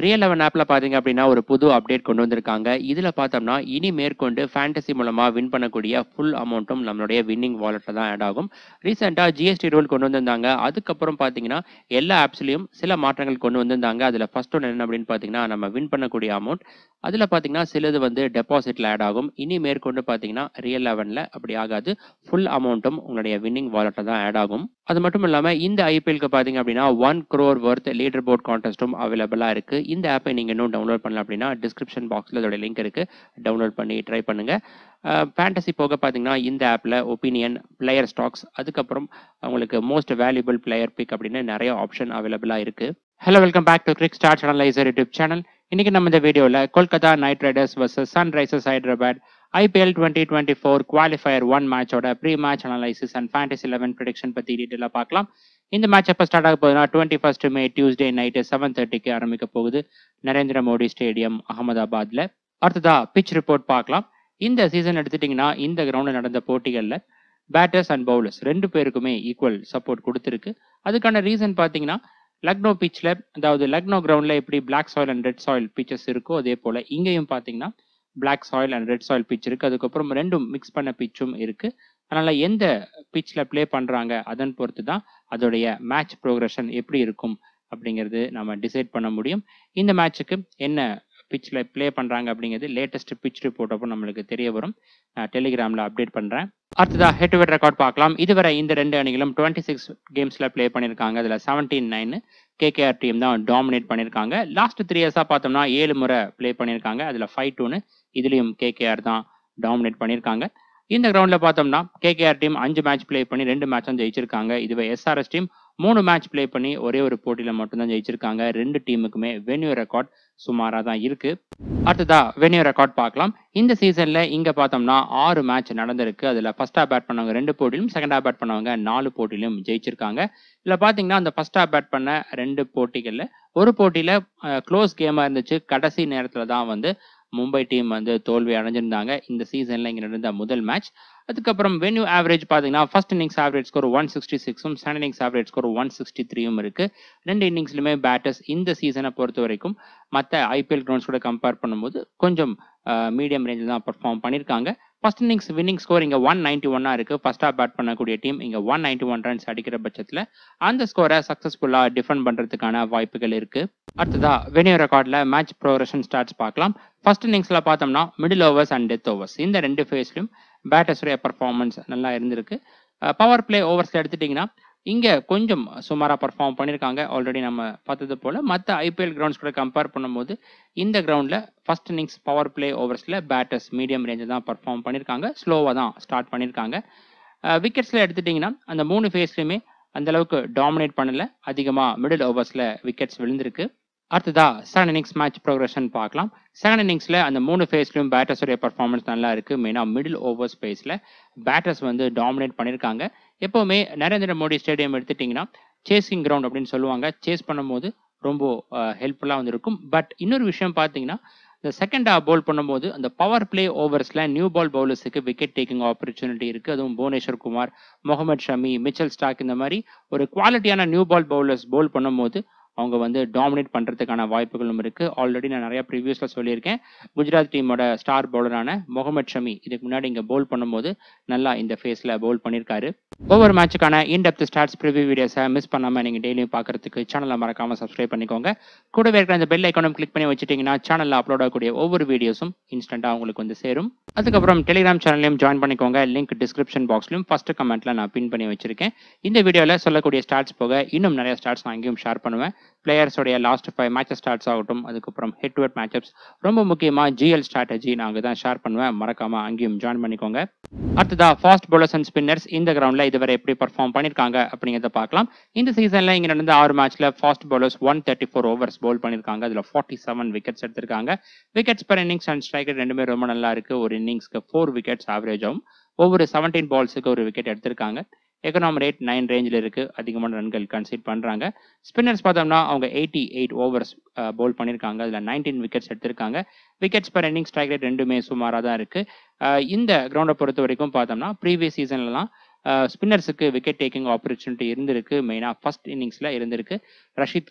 real eleven ஆப்ல பாத்தீங்க அப்படின்னா ஒரு புது அப்டேட் கொண்டு வந்திருக்காங்க இதுல பார்த்தோம்னா இனி மேற்கொண்டு ஃபேண்டசி மூலமா வின் பண்ணக்கூடிய ஃபுல் அமௌண்ட்டும் நம்மளுடைய வின்னிங் வாலெட்ல தான் ஆட் ஆகும் ரீசெண்டா ஜிஎஸ்டி ரூல் கொண்டு வந்திருந்தாங்க அதுக்கப்புறம் பாத்தீங்கன்னா எல்லா ஆப்ஸ்லயும் சில மாற்றங்கள் கொண்டு வந்திருந்தாங்க அதுல ஃபர்ஸ்ட் ஒன்று என்ன அப்படின்னு பாத்தீங்கன்னா நம்ம வின் பண்ணக்கூடிய அமௌண்ட் அதுல பாத்தீங்கன்னா சிலது வந்து டெபாசிட்ல ஆட் ஆகும் இனி மேற்கொண்டு பாத்தீங்கன்னா ரியல் லெவன்ல அப்படி ஆகாது ஃபுல் அமௌண்ட்டும் உங்களுடைய வின்னிங் வாலெட்ல தான் ஆட் ஆகும் அது மட்டும் இல்லாம இந்த ஐபிஎல்க்கு பாத்தீங்க அப்படின்னா one crore worth leader board கான்டெஸ்ட்டும் அவைலபிளா இருக்கு இந்த ஆப்பை நீங்க இன்னும் டவுன்லோட் பண்ணல அப்படின்னா டிஸ்கிரிப்ஷன் பாக்ஸ்ல அதோட லிங்க் இருக்கு டவுன்லோட் பண்ணி ட்ரை பண்ணுங்க ஃபேண்டசி போக பார்த்தீங்கன்னா இந்த ஆப்பில் ஒப்பீனியன் பிளேயர் ஸ்டாக்ஸ் அதுக்கப்புறம் உங்களுக்கு மோஸ்ட் வேல்யூபிள் பிளேயர் பிக் அப்படின்னு நிறைய ஆப்ஷன் அவைலபிளாக இருக்கு hello welcome back to Cric Star Channelizer YouTube channel இன்னைக்கு நம்ம இந்த வீடியோவில் Kolkata Knight Riders versus Sunrisers Hyderabad IPL twenty twenty four qualifier one மேட்சோட pre match analysis and fantasy eleven prediction பற்றி டீட்டெயிலாக பார்க்கலாம் இந்த மேட்ச் எப்போ ஸ்டார்ட் ஆக போகுதுன்னா twenty first May Tuesday night seven தேர்ட்டிக்கு ஆரம்பிக்க போகுது நரேந்திர மோடி ஸ்டேடியம் அகமதாபாத்ல அடுத்ததா பிச் ரிப்போர்ட் பார்க்கலாம் இந்த சீசன் எடுத்துட்டிங்கன்னா இந்த கிரவுண்டில் நடந்த போட்டிகளில் பேட்டர்ஸ் அண்ட் பவுலர்ஸ் ரெண்டு பேருக்குமே ஈக்குவல் சப்போர்ட் கொடுத்துருக்கு அதுக்கான ரீசன் பார்த்தீங்கன்னா லக்னோ பிச்சில் அதாவது லக்னோ கிரவுண்டில் எப்படி black soil and red soil pitches இருக்கோ அதே போல் இங்கேயும் பார்த்தீங்கன்னா black soil and red soil pitch இருக்குது அதுக்கப்புறம் ரெண்டும் மிக்ஸ் பண்ண பிச்சும் இருக்குது அதனால் எந்த பிச்சில் ப்ளே பண்ணுறாங்க அதன் பொறுத்து தான் அதோடைய மேட்ச் ப்ரோக்ரஷன் எப்படி இருக்கும் அப்படிங்கிறது நம்ம டிசைட் பண்ண முடியும் இந்த மேட்ச்சுக்கு என்ன பிச்சில் ப்ளே பண்ணுறாங்க அப்படிங்கிறது லேட்டஸ்ட் பிச் ரிப்போர்ட் அப்போ நம்மளுக்கு தெரிய வரும் நான் டெலிகிராமில் அப்டேட் பண்ணுறேன் அடுத்ததா ஹெட் டு ஹெட் ரெக்கார்ட் பார்க்கலாம் இதுவரை இந்த ரெண்டு அணிகளும் டுவெண்ட்டி சிக்ஸ் கேம்ஸில் ப்ளே பண்ணியிருக்காங்க அதில் செவன்டீன் நைன் கேகேஆர் டீம் தான் டாமினேட் பண்ணியிருக்காங்க லாஸ்ட் த்ரீ இயர்ஸாக பார்த்தோம்னா ஏழு முறை ப்ளே பண்ணியிருக்காங்க அதில் ஃபைவ் டூன்னு இதுலேயும் கேகேஆர் தான் டாமினேட் பண்ணியிருக்காங்க இந்த கிரவுண்டில் பார்த்தோம்னா கேகேஆர் டீம் அஞ்சு மேட்ச் ப்ளே பண்ணி ரெண்டு மேட்ச் தான் ஜெயிச்சிருக்காங்க இதுவே எஸ்ஆர்எஸ் டீம் மூணு மேட்ச் ப்ளே பண்ணி ஒரே ஒரு போட்டியில் மட்டும்தான் ஜெயிச்சிருக்காங்க ரெண்டு டீமுக்குமே வென்யூ ரெக்கார்ட் சுமாராக தான் இருக்கு அடுத்ததா வென்யூ ரெக்கார்ட் பார்க்கலாம் இந்த சீசன்ல இங்க பார்த்தோம்னா ஆறு மேட்ச் நடந்திருக்கு அதுல ஃபர்ஸ்ட் பேட் பண்ணவங்க ரெண்டு போட்டியிலும் செகண்ட் பேட் பண்ணவங்க நாலு போட்டியிலும் ஜெயிச்சிருக்காங்க இதுல பாத்தீங்கன்னா அந்த ஃபர்ஸ்ட் பேட் பண்ண ரெண்டு போட்டிகள்ல ஒரு போட்டியில க்ளோஸ் கேமா இருந்துச்சு கடைசி நேரத்துல தான் வந்து மும்பை டீம் வந்து தோல்வி அடைஞ்சிருந்தாங்க இந்த சீசன்ல இங்க நடந்த முதல் மேட்ச் அதுக்கப்புறம் வென்யூ ஆவரேஜ் பார்த்தீங்கன்னா first innings average score one sixty சிக்ஸும் second innings average score one sixty த்ரீயும் இருக்கு ரெண்டு இன்னிங்ஸ்லுமே பேட்டர்ஸ் இந்த சீசனை பொறுத்த வரைக்கும் மற்ற ஐபிஎல் கிரவுண்ட்ஸ் கூட கம்பேர் பண்ணும்போது கொஞ்சம் மீடியம் ரேஞ்சில் தான் பர்ஃபார்ம் பண்ணியிருக்காங்க ஃபர்ஸ்ட் இன்னிங்ஸ் வின்னிங் ஸ்கோர் இங்கே ஒன் நைன்டி ஒன்னாக இருக்கு ஃபர்ஸ்டாக பேட் பண்ணக்கூடிய டீம் இங்கே ஒன் நைன்டி ஒன் ரன்ஸ் அடிக்கிற பட்சத்தில் அந்த ஸ்கோரை சக்ஸஸ்ஃபுல்லாக டிஃபெண்ட் பண்ணுறதுக்கான வாய்ப்புகள் இருக்கு அடுத்ததா வெனியூ ரெக்கார்டில் மேட்ச் ப்ரோக்ரஷன் ஸ்டார்ட்ஸ் பார்க்கலாம் ஃபர்ஸ்ட் இன்னிங்ஸில் பார்த்தோம்னா middle overs and death overs இந்த ரெண்டு ஃபேஸ்லையும் பேட்டர்ஸுடைய பர்ஃபார்மன்ஸ் நல்லா இருந்திருக்கு பவர் பிளே ஓவர்ஸில் எடுத்துட்டிங்கன்னா இங்கே கொஞ்சம் சுமாராக பர்ஃபார்ம் பண்ணியிருக்காங்க ஆல்ரெடி நம்ம பார்த்தது போல் மற்ற ஐபிஎல் கிரவுண்ட்ஸ் கூட கம்பேர் பண்ணும்போது இந்த கிரவுண்டில் ஃபர்ஸ்ட் இன்னிங்ஸ் பவர் பிளே ஓவர்ஸில் பேட்டர்ஸ் மீடியம் ரேஞ்சில் தான் பர்ஃபார்ம் பண்ணியிருக்காங்க ஸ்லோவாக தான் ஸ்டார்ட் பண்ணியிருக்காங்க விக்கெட்ஸில் எடுத்துட்டிங்கன்னா அந்த மூணு ஃபேஸ்லையுமே அந்த அளவுக்கு டாமினேட் பண்ணல அதிகமாக மிடில் ஓவர்ஸில் விக்கெட்ஸ் விழுந்திருக்கு அடுத்ததா செகண்ட் இன்னிங்ஸ் மேட்ச் ப்ரோக்ரஷன் பார்க்கலாம் செகண்ட் இன்னிங்ஸில் அந்த மூணு ஃபேஸ்லையும் பேட்டர்ஸுடைய பர்ஃபார்மன்ஸ் நல்லா இருக்கு மெயினாக மிடில் ஓவர் ஸ்பேஸில் பேட்டர்ஸ் வந்து டாமினேட் பண்ணியிருக்காங்க எப்போவுமே நரேந்திர மோடி ஸ்டேடியம் எடுத்துட்டிங்கன்னா சேசிங் கிரவுண்ட் அப்படின்னு சொல்லுவாங்க சேஸ் பண்ணும்போது ரொம்ப ஹெல்ப்ஃபுல்லாக வந்து இருக்கும் பட் இன்னொரு விஷயம் பார்த்தீங்கன்னா இந்த செகண்ட் ஹாஃப் பவுல் பண்ணும்போது அந்த பவர் பிளே ஓவர்ஸில் நியூ பால் பவுலர்ஸுக்கு விக்கெட் டேக்கிங் ஆப்பர்ச்சுனிட்டி இருக்குது அதுவும் புவனேஸ்வர் குமார் முகமது ஷமி மிச்சல் ஸ்டாக் இந்த மாதிரி ஒரு குவாலிட்டியான நியூ பால் பவுலர்ஸ் பவுல் பண்ணும்போது அவங்க வந்து டாமினேட் பண்ணுறதுக்கான வாய்ப்புகளும் இருக்குது ஆல்ரெடி நான் நிறைய ப்ரீவியஸில் சொல்லியிருக்கேன் குஜராத் டீமோட ஸ்டார் பவுலரான முகமது ஷமி இதுக்கு முன்னாடி இங்கே பவுல் பண்ணும்போது நல்லா இந்த ஃபேஸில் பவுல் பண்ணியிருக்காரு ஒவ்வொரு மேட்சுக்கான இன்டெப்த் ஸ்டார்ட்ஸ் ப்ரிவியூ வீடியோஸை மிஸ் பண்ணாமல் நீங்கள் டெய்லியும் பார்க்கறதுக்கு சேனலை மறக்காமல் சப்ஸ்கிரைப் பண்ணிக்கோங்க கூடவே இருக்கிற அந்த பெல் ஐக்கானும் கிளிக் பண்ணி வச்சுட்டிங்கன்னா சேனலில் அப்லோட் ஆகக்கூடிய ஒவ்வொரு வீடியோஸும் இன்ஸ்டண்ட்டாக உங்களுக்கு வந்து சேரும் அதுக்கப்புறம் டெலிகிராம் சேனலையும் ஜாயின் பண்ணிக்கோங்க லிங்க் டிஸ்கிரிப்ஷன் பாக்ஸ்லையும் ஃபர்ஸ்ட் கமெண்ட்டில் நான் பின் பண்ணி வச்சிருக்கேன் இந்த வீடியோவில் சொல்லக்கூடிய ஸ்டார்ட்ஸ் போக இன்னும் நிறைய ஸ்டார்ட்ஸ் நான் அங்கேயும் ஷேர் பண்ணுவேன் பிளேயர்ஸோடைய லாஸ்ட் ஃபைவ் மேட்சஸ் ஸ்டார்ட்ஸ் ஆகட்டும் அதுக்கப்புறம் ஹெட் டு ஹெட் மேட்சப்ஸ் ரொம்ப முக்கியமாக ஜிஎல் ஸ்ட்ராட்டஜி நான் அங்கே தான் ஷேர் பண்ணுவேன் மறக்காமல் அங்கேயும் ஜாயின் பண்ணிக்கோங்க அடுத்ததா ஃபாஸ்ட் bowlers அண்ட் ஸ்பின்னர்ஸ் இந்த கிரவுண்டில் இதுவரை எப்படி பர்ஃபார்ம் பண்ணியிருக்காங்க அப்படிங்கிறத பார்க்கலாம் இந்த சீசனில் இங்கே நடந்த ஆறு மேட்ச்சில் fast bowlers one thirty four overs bowl பண்ணியிருக்காங்க அதில் ஃபார்ட்டி செவன் விக்கெட்ஸ் எடுத்திருக்காங்க wickets per innings and striker ரெண்டுமே ரொம்ப நல்லா இருக்கு ஒரு இன்னிங்ஸ்க்கு ஃபோர் விக்கெட்ஸ் ஆவரேஜ் ஆகும் ஒவ்வொரு செவன்டீன் பால்ஸுக்கு ஒரு விக்கெட் எடுத்திருக்காங்க எக்கனாம் ரேட் நைன் ரேஞ்சில் இருக்கு அதிகமான ரன்கள் கன்சிட் பண்றாங்க ஸ்பின்னர்ஸ் பார்த்தோம்னா அவங்க எயிட்டி எயிட் ஓவர்ஸ் பவுல் பண்ணியிருக்காங்க அதில் நைன்டீன் விக்கெட்ஸ் எடுத்திருக்காங்க wickets per inning strike rate ரெண்டுமே சுமாராக தான் இருக்கு அஹ் இந்த கிரவுண்டை பொறுத்த வரைக்கும் பார்த்தோம்னா ப்ரீவியஸ் சீசன்லலாம் ஸ்பின்னர்ஸுக்கு விக்கெட் டேக்கிங் ஆப்பர்ச்சுனிட்டி இருந்திருக்கு மெயினாக ஃபர்ஸ்ட் இன்னிங்ஸில் இருந்திருக்கு ரஷீத் கான்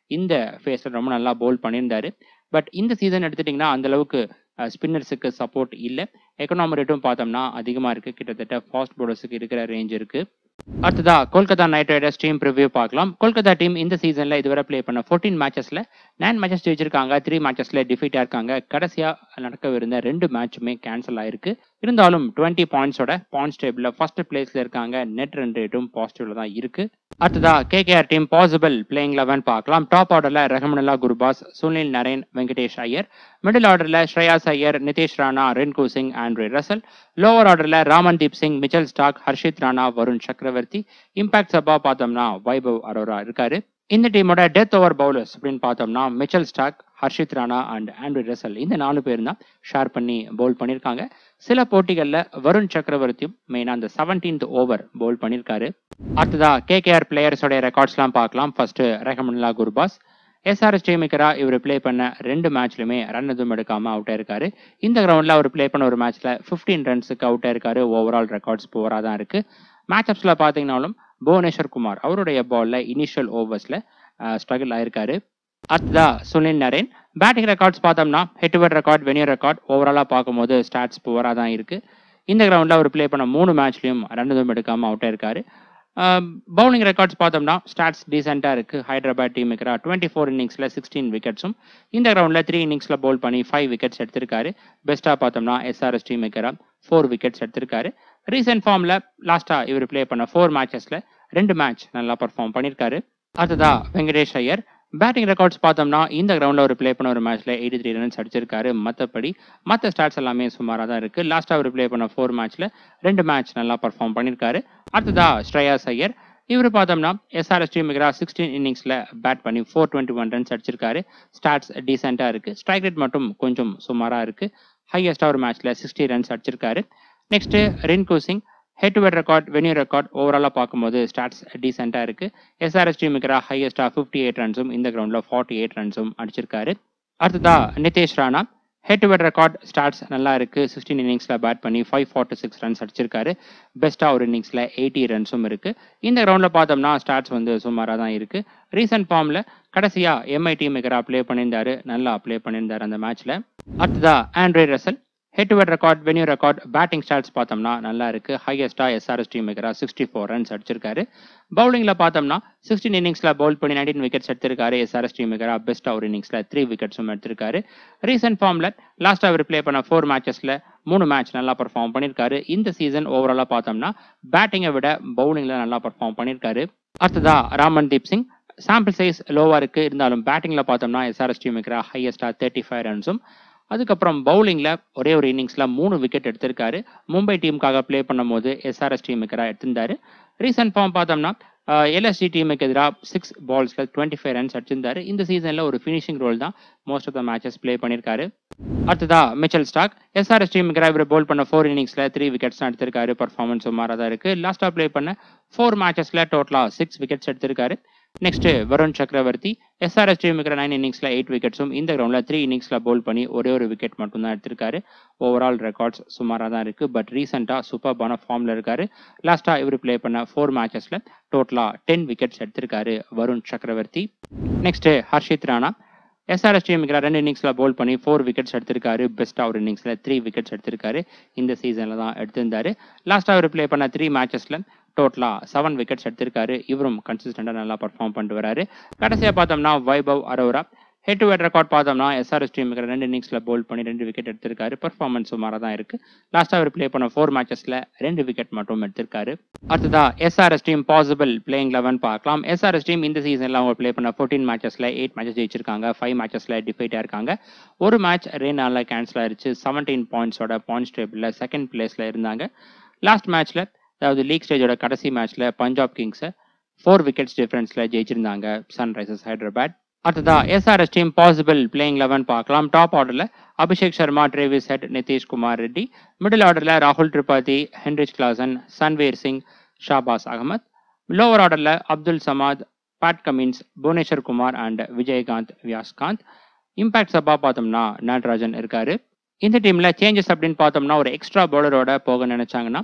இந்த ஃபேஸில் ரொம்ப நல்லா பவுல் பண்ணியிருந்தாரு பட் இந்த சீசன் எடுத்துட்டிங்கன்னா அந்த அளவுக்கு ஸ்பின்னர்ஸுக்கு சப்போர்ட் இல்லை எக்கனாமி ரேட்டும் பார்த்தோம்னா அதிகமாக இருக்குது கிட்டத்தட்ட ஃபாஸ்ட் பவுலர்ஸுக்கு இருக்கிற ரேஞ்ச் இருக்குது அடுத்ததா Kolkata Knight Riders team preview பார்க்கலாம் கொல்கத்தா டீம் இந்த சீசன்ல இதுவரை ப்ளே பண்ண ஃபோர்டீன் மேட்சஸ்ல நைன் மேட்சஸ் ஜெயிச்சிருக்காங்க த்ரீ மேட்சஸ்ல டிஃபீட்டா இருக்காங்க கடைசியா நடக்கவிருந்த ரெண்டு மேட்சுமே கேன்சல் ஆயிருக்கு இருந்தாலும் டுவெண்ட்டி பாயிண்ட்ஸோட பாயிண்ட்ஸ் டேபிள்ல ஃபர்ஸ்ட் பிளேஸ்ல இருக்காங்க நெட் ரன் ரேட்டும் பாசிட்டிவ்ல தான் இருக்கு அடுத்ததா KKR team possible playing eleven பார்க்கலாம் டாப் ஆர்டர்ல Rahmanullah Gurbaz Sunil Narine Venkatesh Iyer middle ஆர்டர்ல Shreyas Iyer Nitish Rana Rinku Singh Andre Russell lower ஆர்டர்ல Ramandeep Singh Mitchell Starc Harshit Rana Varun Chakravarthy impact சப்பா பார்த்தோம்னா வைபவ் அரோரா இருக்காரு இந்த டீமோட டெத் ஓவர் பவுலர்ஸ் அப்படின்னு பார்த்தோம்னா Mitchell Starc Harshit Rana and Andre Russell இந்த நாலு பேர் தான் ஷேர் பண்ணி பவுல் பண்ணியிருக்காங்க சில போட்டிகளில் வருண் சக்கரவர்த்தியும் மெயினாக அந்த செவன்டீன்த் ஓவர் பவுல் பண்ணியிருக்காரு அடுத்ததா கேகேஆர் பிளேயர்ஸோட ரெக்கார்ட்ஸ்லாம் பார்க்கலாம் ஃபர்ஸ்ட் ரஹமனுல்லா குர்பாஸ் எஸ்ஆர்எஸ் டீமுக்கரா இவர் ப்ளே பண்ண ரெண்டு மேட்ச்லையுமே ரன் எதுவும் எடுக்காம அவுட் ஆயிருக்காரு இந்த கிரவுண்டில் அவர் ப்ளே பண்ண ஒரு மேட்ச்ல ஃபிஃப்டீன் ரன்ஸுக்கு அவுட் ஆயிருக்காரு ஓவரால் ரெக்கார்ட்ஸ் புவராக தான் இருக்கு மேட்ச் அப்ஸில் பார்த்தீங்கன்னாலும் புவனேஸ்வர் குமார் அவருடைய பாலில் இனிஷியல் ஓவர்ஸில் ஸ்ட்ரகிள் ஆயிருக்காரு அடுத்ததா சுனில் நரேன் பேட்டிங் ரெக்கார்ட்ஸ் பார்த்தோம்னா head to record venue record ஓவராலாக பார்க்கும்போது ஸ்டாட்ஸ் புவராக தான் இருக்கு இந்த கிரவுண்டில் அவர் ப்ளே பண்ண மூணு மேட்ச்லையும் ரன் எதுவும் எடுக்காம அவுட் ஆயிருக்காரு பவுலிங் ரெக்கார்ட்ஸ் பார்த்தோம்னா ஸ்டாட்ஸ் டீசெண்டாக இருக்குது ஹைதராபாத் டீம் இருக்கிற டுவெண்ட்டி ஃபோர் இன்னிங்ஸில் சிக்ஸ்டீன் விக்கெட்ஸும் இந்த கிரவுண்டில் த்ரீ இன்னிங்ஸில் பவுல் பண்ணி ஃபைவ் விக்கெட்ஸ் எடுத்திருக்காரு பெஸ்ட்டாக பார்த்தோம்னா எஸ்ஆர்எஸ் டீம் இருக்கிற ஃபோர் விக்கெட்ஸ் எடுத்திருக்காரு ரீசெண்ட் ஃபார்மில் லாஸ்ட்டாக இவர் ப்ளே பண்ண ஃபோர் மேட்சஸில் ரெண்டு மேட்ச் நல்லா பர்ஃபார்ம் பண்ணியிருக்காரு அடுத்ததா வெங்கடேஷ் ஐயர் பேட்டிங் ரெக்கார்ட்ஸ் பார்த்தோம்னா இந்த கிரவுண்டில் ஒரு ப்ளே பண்ண ஒரு மேட்ச்ல எயிட்டி த்ரீ ரன்ஸ் அடிச்சிருக்காரு மற்றபடி மற்ற ஸ்டாட்ஸ் எல்லாமே சுமாராக தான் இருக்கு லாஸ்ட்டாக அவர் ப்ளே பண்ண ஃபோர் மேட்ச்ல ரெண்டு மேட்ச் நல்லா பர்ஃபார்ம் பண்ணியிருக்காரு அடுத்ததா ஸ்ரேயாஸ் ஐயர் இவர் பார்த்தோம்னா எஸ்ஆர்எஸ் டீம் சிக்ஸ்டீன் இன்னிங்ஸில் பேட் பண்ணி ஃபோர் டுவெண்ட்டி ஒன் ரன்ஸ் அடிச்சிருக்காரு ஸ்டாட்ஸ் டீசெண்டாக இருக்கு ஸ்ட்ரைக் ரேட் மட்டும் கொஞ்சம் சுமாராக இருக்கு ஹையஸ்டாக ஒரு மேட்ச்ல சிக்ஸ்டி ரன்ஸ் அடிச்சிருக்காரு next Rinku Singh head to head record venue record ஓவராலாக பார்க்கும்போது ஸ்டாட்ஸ் டீசெண்டாக இருக்கு எஸ்ஆர்எஸ் டீமுக்கிற ஹையஸ்டாக ஃபிஃப்டி எயிட் ரன்ஸும் இந்த கிரவுண்டில் ஃபார்ட்டி எயிட் ரன்ஸும் அடிச்சிருக்காரு அடுத்ததா Nitesh Rana head to head record stats நல்லா இருக்கு சிக்ஸ்டீன் இன்னிங்ஸில் பேட் பண்ணி ஃபைவ் ஃபார்ட்டி சிக்ஸ் ரன்ஸ் அடிச்சிருக்காரு பெஸ்ட்டாக ஒரு இன்னிங்ஸில் எயிட்டி ரன்ஸும் இருக்கு இந்த கிரவுண்டில் பார்த்தோம்னா ஸ்டாட்ஸ் வந்து சுமாராக தான் இருக்கு ரீசன்ட் ஃபார்மில் கடைசியாக எம்ஐ டீமுக்கிற ப்ளே பண்ணியிருந்தாரு நல்லா ப்ளே பண்ணியிருந்தாரு அந்த மேட்ச்ல அடுத்ததா Andre Russell head to head record venue record batting stats பார்த்தோம்னா நல்லா இருக்கு ஹையஸ்டா எஸ்ஆர்எஸ் டீம் மேக்கரா சிக்ஸ்டி ஃபோர் ரன்ஸ் அடிச்சிருக்காரு பவுலிங்ல பார்த்தோம்னா சிக்ஸ்டீன் இன்னிங்ஸ்ல பவுல் பண்ணி நைன்டீன் விக்கெட்ஸ் எடுத்திருக்காரு எஸ்ஆர்எஸ் டீம் மேக்கரா பெஸ்ட் ஒரு இன்னிங்ஸ்ல த்ரீ விக்கெட்ஸும் எடுத்திருக்காரு ரீசெண்ட் ஃபார்ம்ல லாஸ்ட் அவர் ப்ளே பண்ண ஃபோர் மேட்சஸ்ல மூணு மேட்ச் நல்லா பர்ஃபார்ம் பண்ணியிருக்காரு இந்த சீசன் ஓவராலா பார்த்தோம்னா பேட்டிங்கை விட பவுலிங்ல நல்லா பர்ஃபார்ம் பண்ணியிருக்காரு அடுத்ததா ராமன்தீப் சிங் சாம்பிள் சைஸ் லோவா இருக்கு இருந்தாலும் பேட்டிங்ல பார்த்தோம்னா எஸ்ஆர்எஸ் டீம் மேக்கரா ஹையஸ்டா தேர்ட்டி ஃபைவ் ரன்ஸும் அதுக்கப்புறம் பவுலிங்ல ஒரே ஒரு இன்னிங்ஸ்ல மூணு விக்கெட் எடுத்திருக்காரு மும்பை டீமுக்காக ப்ளே பண்ணும்போது எஸ்ஆர்எஸ் டீமுக்கு எடுத்திருந்தாரு ரீசன்ட் ஃபார்ம் பார்த்தோம்னா எல்எஸ்டி டீமுக்கு எதிராக சிக்ஸ் பால்ஸ்ல டுவெண்ட்டி ஃபைவ் ரன்ஸ் அடிச்சிருந்தாரு இந்த சீசன்ல ஒரு ஃபினிஷிங் ரோல் தான் most of the matches play பண்ணியிருக்காரு அடுத்ததா மிச்சல் ஸ்டாக் எஸ்ஆர்எஸ் டீமுக்கு இவர் பவுல் பண்ண ஃபோர் இன்னிங்ஸ்ல த்ரீ விக்கெட்ஸ் எடுத்திருக்காரு பர்ஃபார்மன்ஸ் சுமாராக தான் இருக்கு லாஸ்டா ப்ளே பண்ண ஃபோர் மேட்சஸ்ல டோட்டலா சிக்ஸ் விக்கெட்ஸ் எடுத்திருக்காரு நெக்ஸ்ட் வருண் சக்கரவர்த்தி எஸ்ஆர்எஸ் டீமுக்கு நைன் இன்னிங்ஸ்ல எயிட் விக்கெட்ஸும் இந்த கிரவுண்ட்ல த்ரீ இன்னிங்ஸ்ல பவுல் பண்ணி ஒரே ஒரு விக்கெட் மட்டும் தான் எடுத்திருக்காரு ஓவரால் ரெக்கார்ட்ஸ் சுமாராக தான் இருக்கு பட் ரீசெண்டாக சூப்பர்பான ஃபார்ம்ல இருக்காரு லாஸ்டா இவர் ப்ளே பண்ண ஃபோர் மேட்சஸ்ல டோட்டலா டென் விக்கெட்ஸ் எடுத்திருக்காரு வருண் சக்கரவர்த்தி நெக்ஸ்ட் ஹர்ஷித் ராணா எஸ்ஆர்எஸ் டீமுக்கு ரெண்டு இன்னிங்ஸ்ல பவுல் பண்ணி ஃபோர் விக்கெட்ஸ் எடுத்திருக்காரு பெஸ்ட் ஒரு இன்னிங்ஸ்ல த்ரீ விக்கெட்ஸ் எடுத்திருக்காரு இந்த சீசன்ல தான் எடுத்திருந்தாரு லாஸ்டா அவர் ப்ளே பண்ண த்ரீ மேட்சஸ்ல டோட்டலா செவன் விக்கெட்ஸ் எடுத்திருக்காரு இவரும் கன்சிஸ்டண்டா நல்லா பர்ஃபார்ம் பண்ணிட்டு வராரு கடைசியா பார்த்தோம்னா Vaibhav Arora head to head record பார்த்தோம்னா எஸ்ஆர்எஸ் டீமுக்கு ரெண்டு இன்னிங்ஸ்ல பவுல் பண்ணி ரெண்டு விக்கெட் எடுத்திருக்காரு பர்ஃபார்மன்ஸ் சுமாராக தான் இருக்கு லாஸ்டா அவர் ப்ளே பண்ண ஃபோர் மேட்சஸ்ல ரெண்டு விக்கெட் மட்டும் எடுத்திருக்காரு அடுத்ததா SRS team possible playing eleven பார்க்கலாம் எஸ்ஆர்எஸ் டீம் இந்த சீசன்ல அவங்க ப்ளே பண்ண ஃபோர்டீன் மேட்சஸ்ல எயிட் மேட்சஸ் ஜெயிச்சிருக்காங்க ஃபைவ் மேட்சஸ்ல டிஃபைட்டா இருக்காங்க ஒரு மேட்ச் ரெய்னால கேன்சல் ஆயிருச்சு செவன்டீன் பாயிண்ட்ஸோட பாயிண்ட்ஸ் டேபிள்ல செகண்ட் பிளேஸ்ல இருந்தாங்க லாஸ்ட் மேட்ச்ல அதாவது லீக் ஸ்டேஜோட கடைசி மேட்ச்ல பஞ்சாப் கிங்ஸை ஃபோர் விக்கெட்ஸ் டிஃபரன்ஸ்ல ஜெயிச்சிருந்தாங்க சன்ரைசர்ஸ் ஹைதராபாத் அடுத்ததா SRS team possible playing eleven பார்க்கலாம் டாப் ஆர்டர்ல Abhishek Sharma Travis Head Nitish Kumar Reddy middle ஆர்டர்ல ராகுல் Tripathi Heinrich Klaasen Sanvir Singh Shahbaz Ahmed lower ஆர்டர்ல Abdul Samad Pat Cummins Bhuvneshwar Kumar and Vijayakanth Viyaskanth impact sub பார்த்தோம்னா நடராஜன் இருக்காரு இந்த டீம்ல சேஞ்சஸ் அப்படின்னு பார்த்தோம்னா ஒரு எக்ஸ்ட்ரா பவுலரோட போக நினைச்சாங்கன்னா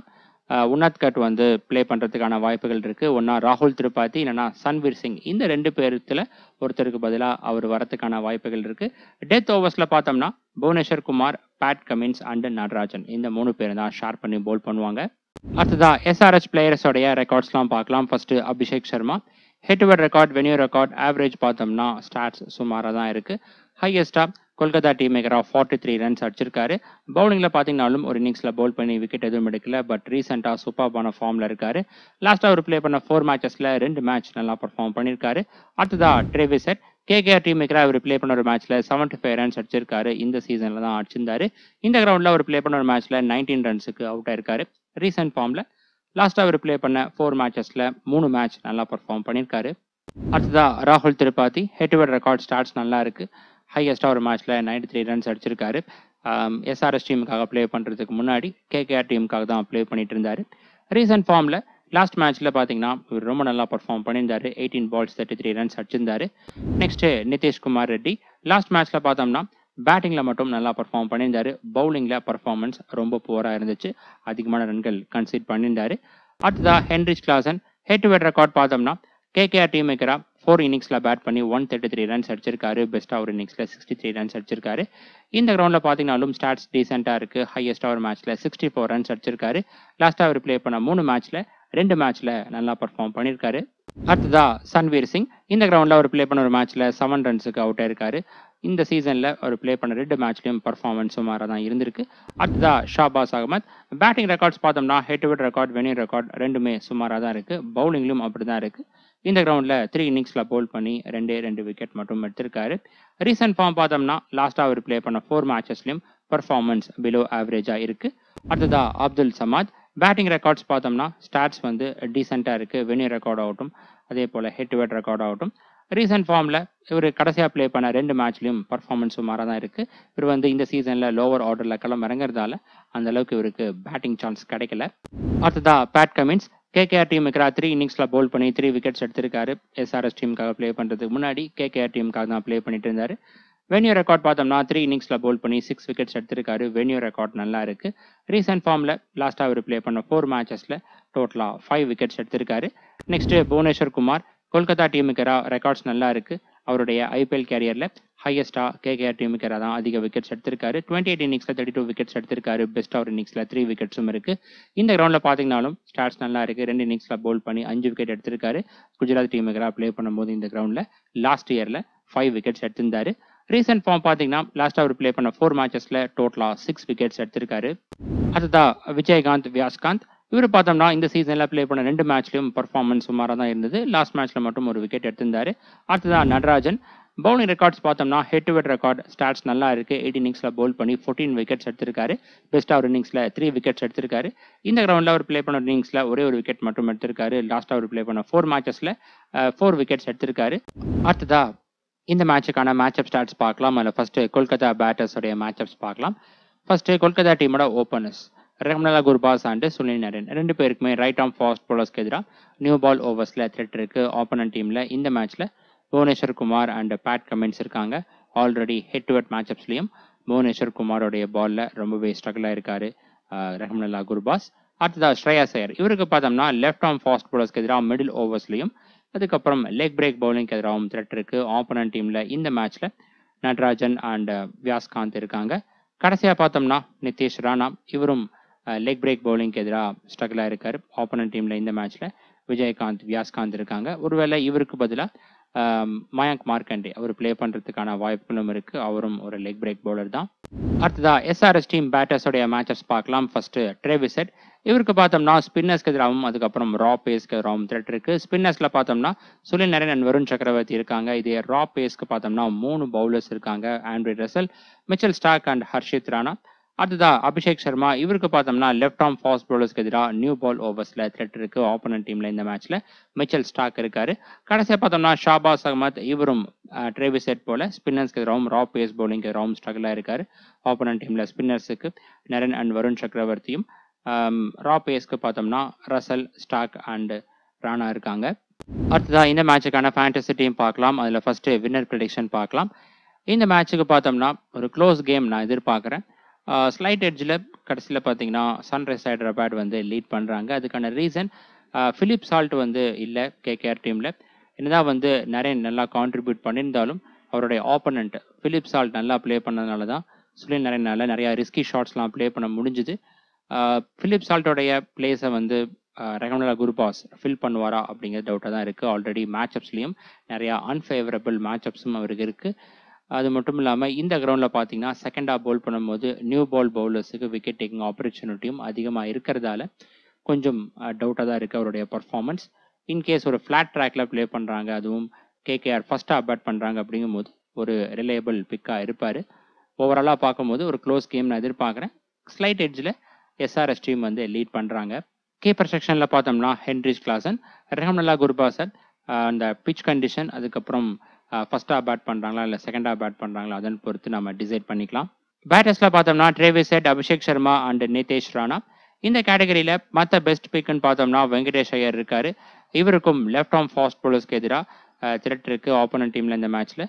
உன்னத்கட் வந்து ப்ளே பண்ணுறதுக்கான வாய்ப்புகள் இருக்குது ஒன்றா ராகுல் திரிபாதி இல்லைனா சன்வீர் சிங் இந்த ரெண்டு பேருத்தில் ஒருத்தருக்கு பதிலாக அவர் வரத்துக்கான வாய்ப்புகள் இருக்குது டெத் ஓவர்ஸில் பார்த்தோம்னா Bhuvneshwar Kumar Pat Cummins and Natarajan இந்த மூணு பேர் தான் ஷேர் பண்ணி போல் பண்ணுவாங்க அடுத்ததா எஸ்ஆர்எச் பிளேயர்ஸோடைய ரெக்கார்ட்ஸ்லாம் பார்க்கலாம் first Abhishek Sharma head to record venue record average பார்த்தோம்னா ஸ்டாட்ஸ் சுமாராக தான் இருக்குது ஹையஸ்டாக கொல்கத்தா டீம் மேக்கராக ஃபார்ட்டி த்ரீ ரன்ஸ் அடிச்சிருக்காரு பவுலிங்கில் பார்த்தீங்கனாலும் ஒரு இன்னிங்ஸில் பவுல் பண்ணி விக்கெட் எதுவும் எடுக்கல பட் ரீசெண்டாக சூப்பர்பான ஃபார்மில் இருக்காரு லாஸ்ட்டாக அவர் ப்ளே பண்ண ஃபோர் மேட்சஸில் ரெண்டு மேட்ச் நல்லா பர்ஃபார்ம் பண்ணியிருக்காரு அடுத்ததா ட்ரேவிசெட் கேகேஆர் டீம் மேக்கராக அவர் ப்ளே பண்ண ஒரு மேட்ச்சில் செவன்ட்டி ஃபைவ் ரன்ஸ் அடிச்சிருக்காரு இந்த சீசனில் தான் அடிச்சிருந்தாரு இந்த கிரவுண்டில் அவர் ப்ளே பண்ண ஒரு மேட்ச்சில் நைன்டீன் ரன்ஸுக்கு அவுட் ஆயிருக்காரு ரீசெண்ட் ஃபார்மில் லாஸ்ட்டாக அவர் ப்ளே பண்ண ஃபோர் மேட்சஸில் மூணு மேட்ச் நல்லா பர்ஃபார்ம் பண்ணியிருக்காரு அடுத்ததா ராகுல் Tripathi head to record stats நல்லா இருக்கு ஹையஸ்டாக ஒரு மேட்ச்சில் நைன்டி த்ரீ ரன்ஸ் அடிச்சிருக்காரு எஸ்ஆர்எஸ் டீமுக்காக ப்ளே பண்ணுறதுக்கு முன்னாடி கேகேஆர் டீமுக்காக தான் ப்ளே பண்ணிட்டு இருந்தாரு ரீசெண்ட் ஃபார்மில் லாஸ்ட் மேட்ச்சில் பார்த்தீங்கன்னா இவர் ரொம்ப நல்லா பர்ஃபார்ம் பண்ணியிருந்தாரு eighteen balls thirty three runs அடிச்சிருந்தாரு நெக்ஸ்ட்டு நிதிஷ்குமார் ரெட்டி லாஸ்ட் மேட்ச்சில் பார்த்தோம்னா பேட்டிங்கில் மட்டும் நல்லா பர்ஃபார்ம் பண்ணியிருந்தாரு பவுலிங்கில் பர்ஃபார்மன்ஸ் ரொம்ப புவராக இருந்துச்சு அதிகமான ரன்கள் கன்சீட் பண்ணியிருந்தாரு அடுத்ததா Heinrich Klaasen head to head record பார்த்தோம்னா கேகேஆர் டீம் மேக்கரா ஃபோர் இன்னிங்ஸில் பேட் பண்ணி ஒன் தேர்ட்டி த்ரீ ரன்ஸ் அடிச்சிருக்காரு பெஸ்ட்டாக ஒரு இன்னிங்ஸில் சிக்ஸ்டி த்ரீ ரன்ஸ் அடிச்சிருக்காரு இந்த கிரவுண்டில் பார்த்தீங்கனாலும் ஸ்டாட்ஸ் டீசெண்டாக இருக்குது ஹையஸ்ட்டாக ஒரு மேட்ச்சில் சிக்ஸ்டி ஃபோர் ரன்ஸ் அடிச்சிருக்காரு லாஸ்ட்டாக அவர் ப்ளே பண்ண மூணு மேட்ச்சில் ரெண்டு மேட்ச்சில் நல்லா பர்ஃபார்ம் பண்ணியிருக்காரு அடுத்ததா சன்வீர் சிங் இந்த கிரவுண்டில் அவர் ப்ளே பண்ண ஒரு மேட்ச்சில் செவன் ரன்ஸுக்கு அவுட் ஆயிருக்காரு இந்த சீசனில் அவர் ப்ளே பண்ண ரெண்டு மேட்ச்லையும் பர்ஃபார்மன்ஸ் சுமாராக தான் இருந்திருக்கு அடுத்ததா ஷாபாஸ் அகமத் பேட்டிங் ரெக்கார்ட்ஸ் பார்த்தோம்னா head to head record venue record ரெண்டுமே சுமாராக தான் இருக்குது பவுலிங்லையும் அப்படி தான் இருக்குது இந்த கிரவுண்டில் த்ரீ இன்னிங்ஸில் பவுல் பண்ணி ரெண்டே ரெண்டு விக்கெட் மட்டும் எடுத்திருக்காரு ரீசெண்ட் ஃபார்ம் பார்த்தோம்னா லாஸ்ட்டாக அவர் ப்ளே பண்ண ஃபோர் மேட்சஸ்லையும் பர்ஃபார்மன்ஸ் பிலோ ஆவரேஜாக இருக்குது அடுத்ததா அப்துல் சமாத் பேட்டிங் ரெக்கார்ட்ஸ் பார்த்தோம்னா ஸ்டாட்ஸ் வந்து டீசெண்டாக இருக்குது வெனியூ ரெக்கார்ட் ஆகட்டும் அதே போல் ஹெட் டு ஹெட் ரெக்கார்ட் ஆகட்டும் ரீசெண்ட் ஃபார்மில் இவர் கடைசியாக ப்ளே பண்ண ரெண்டு மேட்ச்லையும் பர்ஃபார்மன்ஸ் சுமாராக தான் இருக்குது இவர் வந்து இந்த சீசனில் லோவர் ஆர்டரில் களம் இறங்குறதால அந்த அளவுக்கு இவருக்கு பேட்டிங் சான்ஸ் கிடைக்கல அடுத்ததா பேட் கமின்ஸ் கேகேஆர் டீம் இருக்கிற த்ரீ இன்னிங்ஸில் பவுல் பண்ணி த்ரீ விக்கெட்ஸ் எடுத்திருக்காரு எஸ்ஆர்எஸ் டீமுக்காக ப்ளே பண்ணுறதுக்கு முன்னாடி கேகேஆர் டீமுக்காக தான் ப்ளே பண்ணிட்டு இருந்தாரு வெனியூ ரெக்கார்ட் பார்த்தோம்னா த்ரீ இன்னிங்ஸில் பவுல் பண்ணி சிக்ஸ் விக்கெட்ஸ் எடுத்திருக்காரு வெனியூ ரெக்கார்ட் நல்லா இருக்கு ரீசெண்ட் ஃபார்மில் லாஸ்ட்டாக அவர் ப்ளே பண்ண ஃபோர் மேட்சஸில் டோட்டலாக ஃபைவ் விக்கெட்ஸ் எடுத்திருக்காரு நெக்ஸ்ட் புவனேஸ்வர் குமார் கொல்கத்தா டீமுக்கு ரெக்கார்ட்ஸ் நல்லா இருக்கு அவருடைய ஐபிஎல் கேரியரில் ஹையஸ்டாக கேகேஆர் டீமுக்கு தான் அதிக விக்கெட்ஸ் எடுத்திருக்காரு டுவெண்ட்டி எயிட் இன்னிங்ஸில் தேர்ட்டி டூ விக்கெட்ஸ் எடுத்திருக்காரு பெஸ்ட் ஒரு இன்னிங்ஸில் த்ரீ விக்கெட்ஸும் இருக்கு இந்த கிரவுண்டில் பார்த்தீங்கனாலும் ஸ்டார்ட்ஸ் நல்லா இருக்கு ரெண்டு இன்னிங்ஸில் பவுல் பண்ணி அஞ்சு விக்கெட் எடுத்திருக்காரு குஜராத் டீமுக்கு ப்ளே பண்ணும்போது இந்த கிரவுண்டில் லாஸ்ட் இயரில் ஃபைவ் விக்கெட்ஸ் எடுத்திருந்தாரு ரீசெண்ட் ஃபார்ம் பார்த்தீங்கன்னா லாஸ்ட் அவர் ப்ளே பண்ண ஃபோர் மேட்சஸில் டோட்டலாக சிக்ஸ் விக்கெட்ஸ் எடுத்திருக்காரு அடுத்ததா விஜயகாந்த் வியாஸ்காந்த் இவர் பார்த்தோம்னா இந்த சீசனில் ப்ளே பண்ண ரெண்டு மேட்ச்லையும் பர்ஃபார்மன்ஸ் சுமாராக தான் இருந்தது லாஸ்ட் மேட்ச்சில் மட்டும் ஒரு விக்கெட் எடுத்திருந்தாரு அடுத்ததா நடராஜன் பவுலிங் ரெக்கார்ட்ஸ் பார்த்தோம்னா head to head record stats நல்லா இருக்கு எயிட் இன்னிங்ஸில் பவுல் பண்ணி ஃபோர்டீன் விக்கெட்ஸ் எடுத்திருக்காரு பெஸ்ட்டாக ஒரு இன்னிங்ஸில் த்ரீ விக்கெட்ஸ் எடுத்திருக்காரு இந்த கிரவுண்டில் அவர் ப்ளே பண்ண இன்னிங்ஸில் ஒரே ஒரு விக்கெட் மட்டும் எடுத்திருக்காரு லாஸ்ட்டாக அவர் ப்ளே பண்ண ஃபோர் மேட்சஸில் ஃபோர் விக்கெட்ஸ் எடுத்திருக்காரு அடுத்ததா இந்த மேட்சுக்கான மேட்சப் ஸ்டாட்ஸ் பார்க்கலாம் அதில் ஃபர்ஸ்ட் கொல்கத்தா பேட்டர்ஸோடைய மேட்சப்ஸ் பார்க்கலாம் ஃபர்ஸ்ட் கொல்கத்தா டீமோட openers Rahmanullah Gurbaz and Sunil Narine ரெண்டு பேருக்குமே ரைட் ஆம் ஃபாஸ்ட் போலர்ஸ்க்கு எதிராக நியூ பால் ஓவர்ஸில் த்ரெட் இருக்கு ஆப்போனன்ட் டீமில் இந்த மேட்ச்சில் Bhuvneshwar Kumar and Pat Cummins இருக்காங்க ஆல்ரெடி ஹெட் டு ஹெட் மேட்சப்ஸ்லையும் புவனேஸ்வர் குமாரோடைய பாலில் ரொம்பவே ஸ்ட்ரகிளாக இருக்காரு ரஹம்னல்லா குர்பாஸ் அடுத்ததா ஸ்ரேயா சையர் இவருக்கு பார்த்தோம்னா லெஃப்ட் ஆம் ஃபாஸ்ட் போலர்ஸ்க்கு எதிராக மிடில் ஓவர்ஸ்லையும் அதுக்கப்புறம் லெக் பிரேக் பவுலிங்க்கு எதிராகவும் த்ரெட் இருக்கு ஆப்போனன்ட் டீமில் இந்த மேட்ச்சில் நட்ராஜன் அண்ட் வியாஸ்காந்த் இருக்காங்க கடைசியாக பார்த்தோம்னா நிதிஷ் ராணா இவரும் லெக் பிரேக் பவுலிங்க்கு எதிராக ஸ்ட்ரகிளாக இருக்கார் ஆப்போனன்ட் டீமில் இந்த மேட்ச்சில் விஜயகாந்த் வியாஸ்காந்த் இருக்காங்க ஒருவேளை இவருக்கு பதிலாக மயங்க் மார்க்கண்டே அவர் ப்ளே பண்ணுறதுக்கான வாய்ப்புகளும் இருக்குது அவரும் ஒரு லெக் பிரேக் பவுலர் தான் அடுத்ததா எஸ்ஆர்எஸ் டீம் பேட்டர்ஸோடைய மேட்சஸ் பார்க்கலாம் ஃபர்ஸ்ட் ட்ரேவிசெட் இவருக்கு பார்த்தோம்னா ஸ்பின்னர்ஸ்க்கு எதிராகவும் அதுக்கப்புறம் ரா பேஸ்க்கு எதிராகவும் த்ரெட் இருக்கு ஸ்பின்னர்ஸ்ல பார்த்தோம்னா சுனில் நரேன் அண்ட் வருண் சக்கரவர்த்தி இருக்காங்க இதே ரா பேஸ்க்கு பார்த்தோம்னா மூணு பவுலர்ஸ் இருக்காங்க Andre Russell Mitchell Starc and Harshit Rana அடுத்ததா அபிஷேக் சர்மா இவருக்கு பார்த்தோம்னா லெஃப்ட் ஆர்ம் ஃபாஸ்ட் பவுலர்ஸ்க்கு எதிராக நியூ பால் ஓவர்ஸ்ல த்ரெட் இருக்கு ஆப்போனன்ட் டீம்ல இந்த மேட்ச்ல மிச்சல் ஸ்டாக் இருக்காரு கடைசியாக பார்த்தோம்னா ஷாபாஸ் அகமத் இவரும் ட்ரேவிசெட் போல ஸ்பின்னர்ஸ்க்கு எதிராகவும் ரா பேஸ் பவுலிங்க்கு எதிராகவும் ஸ்ட்ரகிளாக இருக்காரு ஆப்போனன்ட் டீம்ல ஸ்பின்னர்ஸுக்கு நரன் அண்ட் வருண் சக்கரவர்த்தியும் ரா பேஸ்க்கு பார்த்தோம்னா ரசல் ஸ்டாக் அண்ட் ராணா இருக்காங்க அடுத்ததா இந்த மேட்சுக்கான ஃபேண்டசி டீம் பார்க்கலாம் அதில் ஃபர்ஸ்ட் வின்னர் ப்ரிடிக்ஷன் பார்க்கலாம் இந்த மேட்சுக்கு பார்த்தோம்னா ஒரு க்ளோஸ் கேம் நான் எதிர்பார்க்குறேன் ஸ்லைட் எட்ஜில் கடைசியில் பார்த்தீங்கன்னா சன்ரைஸ் ஹைதராபாத் வந்து லீட் பண்ணுறாங்க அதுக்கான ரீசன் ஃபிலிப் சால்ட் வந்து இல்லை கேகேஆர் டீமில் என்னதான் வந்து நிறைய நல்லா கான்ட்ரிபியூட் பண்ணியிருந்தாலும் அவருடைய ஆப்போனண்ட் ஃபிலிப் சால்ட் நல்லா ப்ளே பண்ணதுனால தான் சுனில் நரேனால நிறையா ரிஸ்கி ஷாட்ஸ்லாம் ப்ளே பண்ண முடிஞ்சுது ஃபிலிப் சால்ட்டோடைய பிளேஸை வந்து ரெகமனலா குருபாஸ் ஃபில் பண்ணுவாரா அப்படிங்கிற டவுட்டாக தான் இருக்குது ஆல்ரெடி மேட்சப்ஸ்லேயும் நிறையா அன்ஃபேவரபிள் மேட்சப்ஸும் அவருக்கு இருக்குது அது மட்டும் இல்லாமல் இந்த கிரவுண்டில் பார்த்தீங்கன்னா செகண்ட் ஆஃப் பவுல் பண்ணும்போது நியூ பால் பவுலர்ஸுக்கு விக்கெட் டேக்கிங் ஆப்பர்ச்சுனிட்டியும் அதிகமாக இருக்கிறதால கொஞ்சம் டவுட்டாக தான் இருக்குது அவருடைய பர்ஃபார்மன்ஸ் இன்கேஸ் ஒரு ஃப்ளாட் ட்ராக்ல ப்ளே பண்ணுறாங்க அதுவும் கேகேஆர் ஃபஸ்ட்டாக பேட் பண்ணுறாங்க அப்படிங்கும்போது ஒரு ரிலையபிள் பிக்காக இருப்பார் ஓவராலாக பார்க்கும்போது ஒரு க்ளோஸ் கேம் நான் எதிர்பார்க்குறேன் ஸ்லைட் எட்ஜில் எஸ்ஆர்எஸ் டீம் வந்து லீட் பண்ணுறாங்க கீப்பர் செக்ஷனில் பார்த்தோம்னா ஹென்ரிஸ் கிளாசன் ரெஹம்னல்லா குர்பாசன் அந்த பிச் கண்டிஷன் அதுக்கப்புறம் ஃபர்ஸ்டாக பேட் பண்ணுறாங்களா இல்லை செகண்டாக பேட் பண்ணுறாங்களா அதன் பொறுத்து நம்ம டிசைட் பண்ணிக்கலாம் பேட்டர்ஸில் பார்த்தோம்னா Travis Head Abhishek Sharma and Nitesh Rana இந்த கேட்டகரியில் மற்ற பெஸ்ட் பிக்குன்னு பார்த்தோம்னா வெங்கடேஷ் ஐயர் இருக்காரு இவருக்கும் லெஃப்ட் ஆர்ம் ஃபாஸ்ட் போலர்ஸ்க்கு எதிராக த்ரெட் இருக்கு ஆப்போனன்ட் டீமில் இந்த மேட்ச்சில்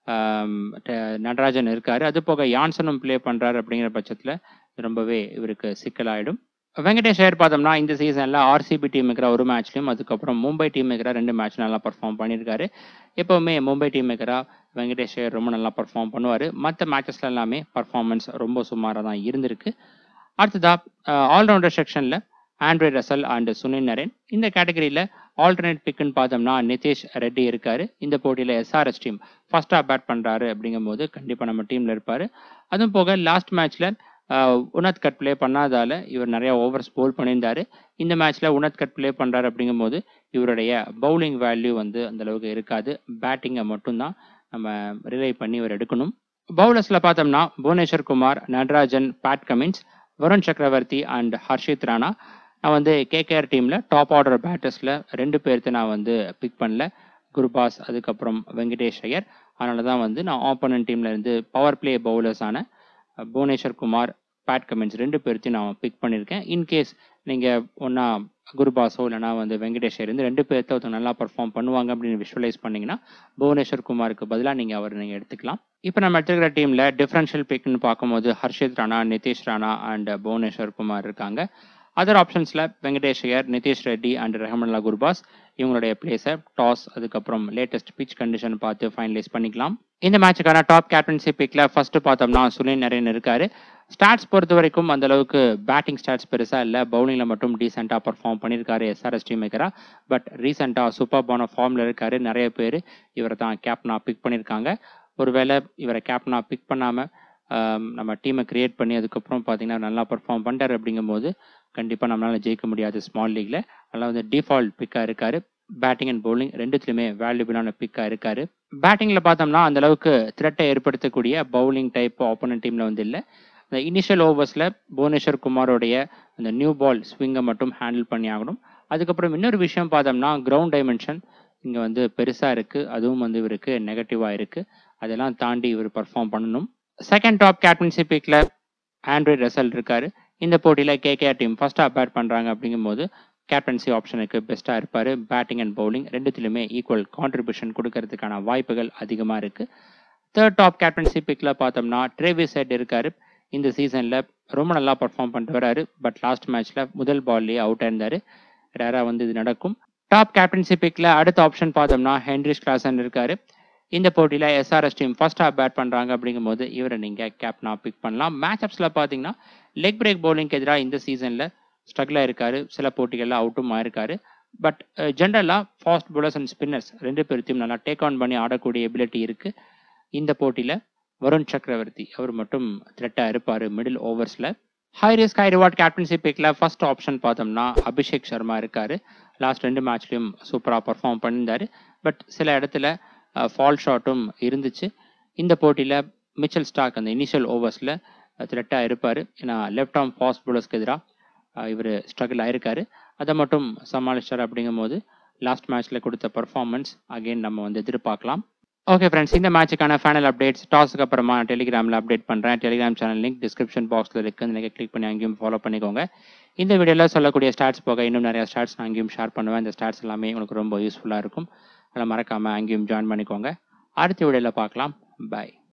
நடராஜன் இருக்காரு அது போக யான்சனும் ப்ளே பண்ணுறாரு அப்படிங்கிற பட்சத்தில் ரொம்பவே இவருக்கு சிக்கலாயிடும் வெங்கடேஷ் ஐயர் பார்த்தோம்னா இந்த சீசனில் ஆர்சிபி டீம் இருக்கிற ஒரு மேட்ச்லையும் அதுக்கப்புறம் மும்பை டீம் இருக்கிற ரெண்டு மேட்ச் நல்லா பர்ஃபார்ம் பண்ணியிருக்காரு எப்போவுமே மும்பை டீம் இருக்கிற வெங்கடேஷ் ஐயர் ரொம்ப நல்லா பர்ஃபார்ம் பண்ணுவார் மற்ற மேட்சஸ்ல எல்லாமே பர்ஃபார்மன்ஸ் ரொம்ப சுமாராக தான் இருந்திருக்கு அடுத்ததா ஆல்ரவுண்டர் செக்ஷனில் Andre Russell and Sunil Narine இந்த கேட்டகரியில் ஆல்டர்னேட் பிக்குன்னு பார்த்தோம்னா நிதிஷ் ரெட்டி இருக்காரு இந்த போட்டியில் எஸ்ஆர்எஸ் டீம் ஃபர்ஸ்டாக பேட் பண்ணுறாரு அப்படிங்கும்போது கண்டிப்பாக நம்ம டீமில் இருப்பார் அதுவும் போக லாஸ்ட் மேட்ச்சில் உனத் கட் ப்ளே பண்ணாதால இவர் நிறைய ஓவர்ஸ் போல் பண்ணியிருந்தாரு இந்த மேட்ச்ல உனத் கட் ப்ளே பண்றாரு அப்படிங்கும்போது இவருடைய பவுலிங் வேல்யூ வந்து அந்த அளவுக்கு இருக்காது பேட்டிங்கை மட்டும்தான் நம்ம ரிலை பண்ணி இவர் எடுக்கணும் பவுலர்ஸ்ல பார்த்தோம்னா Bhuvneshwar Kumar Natarajan Pat Cummins Varun Chakravarthy and Harshit Rana நான் வந்து கேகேஆர் டீம்ல டாப் ஆர்டர் பேட்டர்ஸ்ல ரெண்டு பேர்த்து நான் வந்து பிக் பண்ணல குருபாஸ் அதுக்கப்புறம் வெங்கடேஷ் ஐயர் அதனால தான் வந்து நான் ஆப்போனன்ட் டீம்ல இருந்து பவர் பிளே பவுலர்ஸான புவனேஸ்வர் குமார் பேட் கமெண்ட்ஸ் ரெண்டு பேர்த்தையும் நான் பிக் பண்ணியிருக்கேன் இன்கேஸ் நீங்கள் ஒன்றா குருபாஸோ இல்லைனா வந்து வெங்கடேஷ் இருந்து ரெண்டு பேர்த்த ஒருத்தவங்க நல்லா பர்ஃபார்ம் பண்ணுவாங்க அப்படின்னு விஷுவலைஸ் பண்ணீங்கன்னா புவனேஸ்வர் குமாருக்கு பதிலாக நீங்கள் அவர் நீங்கள் எடுத்துக்கலாம் இப்போ நம்ம எடுத்துக்கிற டீமில் டிஃப்ரென்ஷியல் பிக்னு பார்க்கும்போது ஹர்ஷித் ராணா நிதிஷ் ராணா அண்ட் புவனேஸ்வர் குமார் இருக்காங்க அதர் ஆப்ஷன்ஸில் வெங்கடேஷ் ஐயர் நிதிஷ் ரெட்டி அண்ட் ரஹமல்லா குர்பாஸ் இவங்களுடைய பிளேஸை டாஸ் அதுக்கப்புறம் லேட்டஸ்ட் பிச் கண்டிஷன் பார்த்து ஃபைனலைஸ் பண்ணிக்கலாம் இந்த மேட்சுக்கான டாப் கேப்டன்சி பிக்ல ஃபர்ஸ்ட் பார்த்தோம்னா சுனில் நரேன் இருக்காரு ஸ்டாட்ஸ் பொறுத்த வரைக்கும் அந்த அளவுக்கு பேட்டிங் ஸ்டாட்ஸ் பெருசா இல்லை பவுலிங்ல மட்டும் டீசெண்டாக பர்ஃபார்ம் பண்ணியிருக்காரு எஸ்ஆர்எஸ் டீம் மேக்கரா பட் ரீசெண்டாக சூப்பர்பான ஃபார்ம்ல இருக்காரு நிறைய பேர் இவரை தான் கேப்டனா பிக் பண்ணியிருக்காங்க ஒருவேளை இவரை கேப்டனா பிக் பண்ணாம நம்ம டீமை கிரியேட் பண்ணி அதுக்கப்புறம் பார்த்தீங்கன்னா நல்லா பர்ஃபார்ம் பண்ணிட்டாரு அப்படிங்கும்போது கண்டிப்பாக நம்மளால ஜெயிக்க முடியாது ஸ்மால் லீக்ல அதெல்லாம் வந்து டிஃபால்ட் பிக்காக இருக்காரு பேட்டிங் அண்ட் பவுலிங் ரெண்டுத்துலையுமே வேல்யூபிளான பிக்காக இருக்காரு பேட்டிங்ல பார்த்தோம்னா அந்த அளவுக்கு த்ரெட்டை ஏற்படுத்தக்கூடிய பவுலிங் டைப் ஆப்போனன்ட் டீம்ல வந்து இல்லை இந்த இனிஷியல் ஓவர்ஸில் புவனேஸ்வர் குமாரோடைய அந்த நியூ பால் ஸ்விங்கை மட்டும் ஹேண்டில் பண்ணி ஆகணும் அதுக்கப்புறம் இன்னொரு விஷயம் பார்த்தோம்னா கிரவுண்ட் டைமென்ஷன் இங்கே வந்து பெருசாக இருக்குது அதுவும் வந்து இவருக்கு நெகட்டிவாக இருக்குது அதெல்லாம் தாண்டி இவர் பர்ஃபார்ம் பண்ணணும் செகண்ட் டாப் கேப்டன்சி பிக்கில் ஆண்ட்ராய்ட் ரசல் இருக்காரு இந்த போட்டியில் கேகேஆர் டீம் ஃபர்ஸ்டாக பேட் பண்ணுறாங்க அப்படிங்கும்போது கேப்டன்சி ஆப்ஷனுக்கு பெஸ்ட்டாக இருப்பார் பேட்டிங் அண்ட் பவுலிங் ரெண்டுத்துலையுமே ஈக்குவல் கான்ட்ரிபியூஷன் கொடுக்கறதுக்கான வாய்ப்புகள் அதிகமாக இருக்குது தேர்ட் டாப் கேப்டன்சி பிக்கில் பார்த்தோம்னா ட்ரேவிஸ் ஹெட் இருக்காரு இந்த சீசனில் ரொம்ப நல்லா பர்ஃபார்ம் பண்ணிட்டு வராரு பட் லாஸ்ட் மேட்ச்சில் முதல் பால்லேயே அவுட் ஆயிருந்தாரு ரேராக வந்து இது நடக்கும் டாப் கேப்டன்சி பிக்கில் அடுத்த ஆப்ஷன் பார்த்தோம்னா ஹென்ரிஸ் கிளாசன் இருக்காரு இந்த போட்டியில் SRS team first half bat பண்ணுறாங்க அப்படிங்கும்போது இவரை நீங்கள் கேப்டனாக பிக் பண்ணலாம் மேட்ச் அப்ஸில் பார்த்தீங்கன்னா லெக் பிரேக் பவுலிங்க்கு எதிராக இந்த சீசனில் ஸ்ட்ரகிளாக இருக்காரு சில போட்டிகளில் அவுட்டும் ஆயிருக்காரு பட் ஜென்ரலாக ஃபாஸ்ட் பவுலர்ஸ் அண்ட் ஸ்பின்னர்ஸ் ரெண்டு பேர்த்தையும் நல்லா டேக் ஆன் பண்ணி ஆடக்கூடிய எபிலிட்டி இருக்குது இந்த போட்டியில் வருண் சக்கரவர்த்தி அவர் மட்டும் த்ரெட்டாக இருப்பார் மிடில் ஓவர்ஸில் high risk high reward captaincy பிக்கில் ஃபர்ஸ்ட் ஆப்ஷன் பார்த்தோம்னா அபிஷேக் சர்மா இருக்கார் லாஸ்ட் ரெண்டு மேட்ச்லையும் சூப்பராக பர்ஃபார்ம் பண்ணியிருந்தார் பட் சில இடத்துல ஃபால் ஷாட்டும் இருந்துச்சு இந்த போட்டியில் மிச்சல் ஸ்டாக் அந்த இனிஷியல் ஓவர்ஸில் த்ரெட்டாக இருப்பார் ஏன்னா லெஃப்ட் ஆர்ம் ஃபாஸ்ட் பவுலர்ஸ்க்கு எதிராக இவர் ஸ்ட்ரகிள் ஆயிருக்காரு அதை மட்டும் சமாளிச்சார் அப்படிங்கும்போது லாஸ்ட் மேட்ச்சில் கொடுத்த பர்ஃபார்மன்ஸ் அகெயின் நம்ம வந்து எதிர்பார்க்கலாம் ஓகே ஃப்ரெண்ட்ஸ் இந்த மேட்சுக்கான ஃபைனல் அப்டேட்ஸ் டாஸுக்கு அப்புறமா டெலிகிராமில் அப்டேட் பண்ணுறேன் டெலிகிராம் சேனல் லிங்க் டிஸ்கிரிப்ஷன் பாக்ஸில் இருக்குது நீங்கள் கிளிக் பண்ணி அங்கேயும் ஃபாலோ பண்ணிக்கோங்க இந்த வீடியோவில் சொல்லக்கூடிய ஸ்டாட்ஸ் போக இன்னும் நிறைய ஸ்டாட்ஸ் நான் அங்கேயும் ஷேர் பண்ணுவேன் இந்த ஸ்டாட்ஸ் எல்லாமே உங்களுக்கு ரொம்ப யூஸ்ஃபுல்லாக இருக்கும் அதில் மறக்காமல் அங்கேயும் ஜாயின் பண்ணிக்கோங்க அடுத்த வீடியோவில் பார்க்கலாம் பாய்